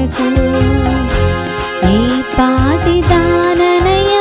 చూపుటకు ఏ పాటి దాననయా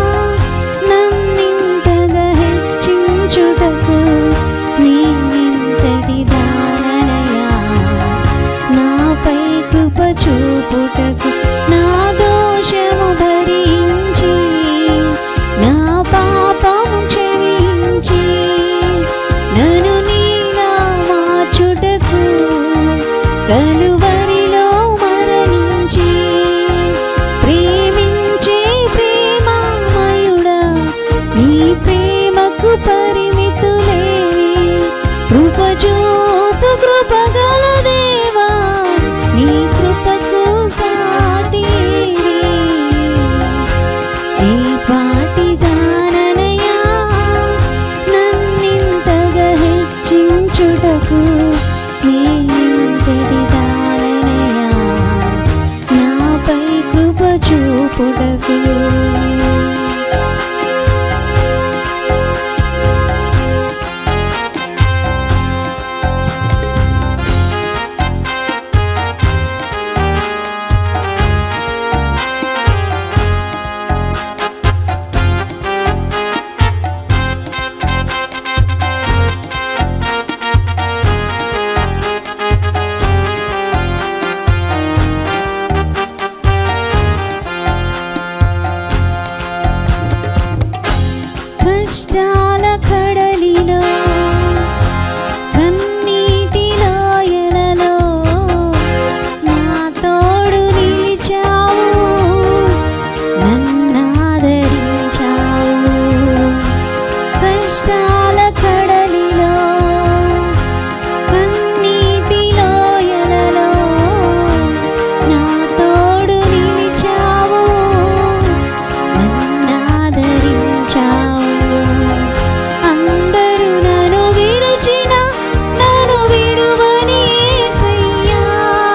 నన్నింతగా హెచ్చించుటకు నేనింతటి దాననయా నాపై కృప చూపుటకు నా దోషము భరించి నా పాపము క్షమించి నన్ను నీలా మార్చుటకు కలువరిలో మరణించి ప్రేమించే ప్రేమామయుడా నీ ప్రేమకు పరిమితులేవి కృపచూపు కృపగల దేవా నీ కృపకు సాటి ఏ పాటి దాననయా నన్నింతగా హెచ్చించుటకు నేనింతటి దాననయా నాపై కృప చూపుటకు కష్టాల కడలిలో కన్నీటిలో ఎలలో నా తోడు నిలిచావు నన్నాదరించావు కష్టాల కడలిలో కన్నీటిలో ఎలలో నా తోడు నిలిచావు నన్నాదరించావు అందరూ నన్ను విడిచిన నన్ను విడువని యేసయ్యా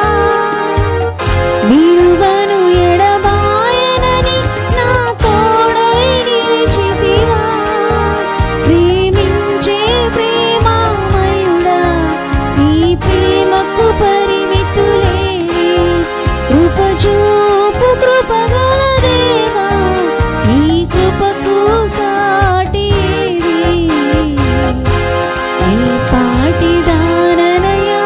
విడువను ఎడబాయనని నా తోడై నిలిచితివా ప్రేమించే ప్రేమామయుడా నీ ప్రేమకు పరిమితులేవి కృపచూపు కృపగల దేవా నీ కృపకు సాటిది ఏ పాటి దాననయా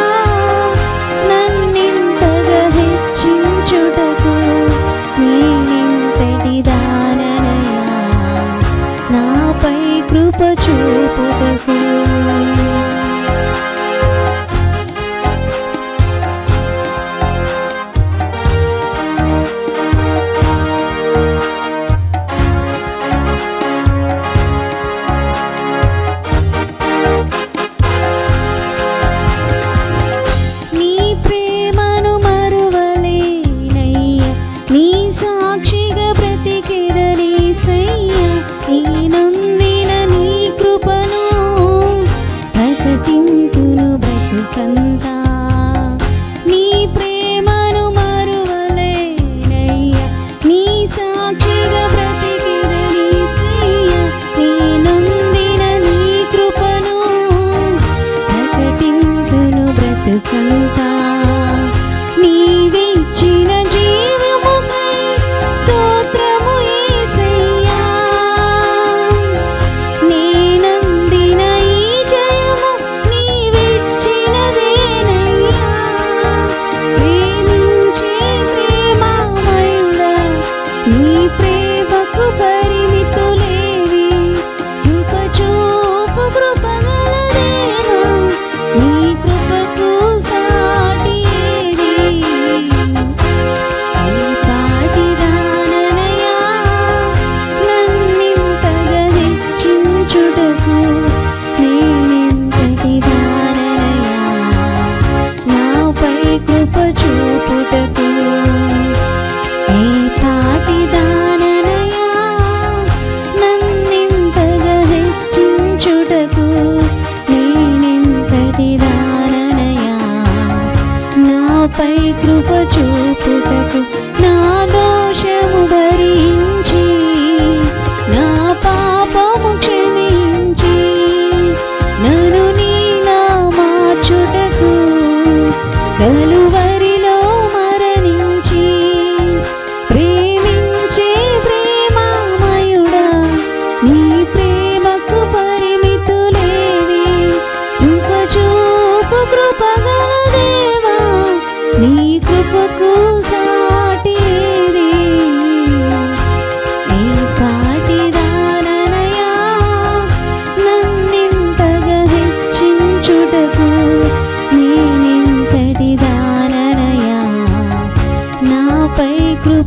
నన్నింతగా హెచ్చించుటకు నేనింతటి దాననయా నాపై కృప చూపుటకు నీ ప్రేమను మరువలేనయ్య నీ సాక్షిగా బ్రతికెదనేసయ్య నీ నొందిన నీ కృపను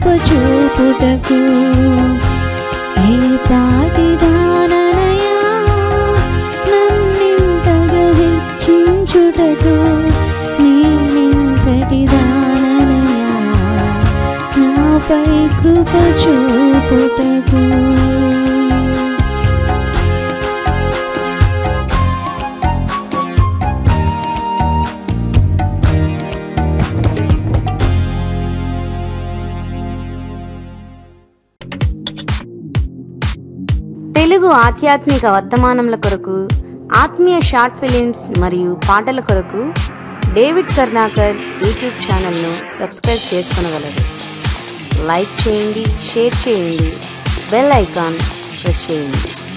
కృప చూపుటకు ఏ పాటిదాననయా నన్నింతగా హెచ్చించుటకు నేనెంతటి దాననయా నాపై కృప చూపుటకు తెలుగు ఆధ్యాత్మిక వర్తమానముల కొరకు ఆత్మీయ షార్ట్ ఫిలిమ్స్ మరియు పాటల కొరకు డేవిడ్ కర్ణాకర్ యూట్యూబ్ ఛానల్ను సబ్స్క్రైబ్ చేసుకొనగలరు లైక్ చేయండి షేర్ చేయండి బెల్ ఐకాన్ ప్రెస్ చేయండి